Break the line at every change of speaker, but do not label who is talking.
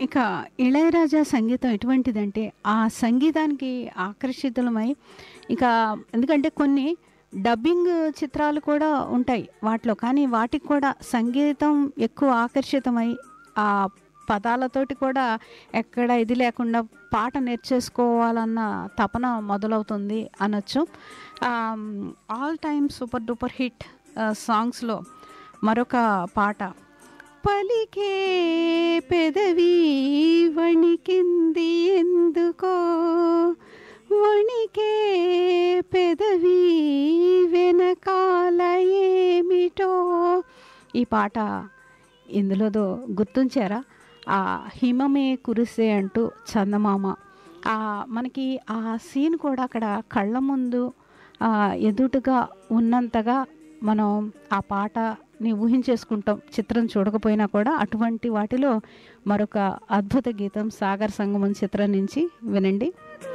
ఇక ఇళయరాజా సంగీతం ఎటువంటిదంటే ఆ సంగీతానికి ఆకర్షితులమై ఇక ఎందుకంటే కొన్ని డబ్బింగ్ చిత్రాలు కూడా ఉంటాయి వాటిలో కానీ వాటికి కూడా సంగీతం ఎక్కువ ఆకర్షితమై ఆ పదాలతోటి కూడా ఎక్కడ ఇది లేకుండా పాట నేర్చేసుకోవాలన్న తపన మొదలవుతుంది అనొచ్చు all time super duper hit సాంగ్స్లో మరొక పాట పలికే పెదవి వణికింది ఎందుకో వణికే పెదవి వెనకాల ఏమిటో ఈ పాట ఇందులోదో గుర్తుంచారా ఆ హిమమే కురిసే అంటూ చందమామ ఆ మనకి ఆ సీన్ కూడా అక్కడ కళ్ళ ముందు ఆ, ఎదుటుగా ఉన్నంతగా మనం ఆ పాటని ఊహించేసుకుంటాం చిత్రం చూడకపోయినా కూడా అటువంటి వాటిలో మరొక అద్భుత గీతం సాగర్ సంగమం చిత్రం నుంచి వినండి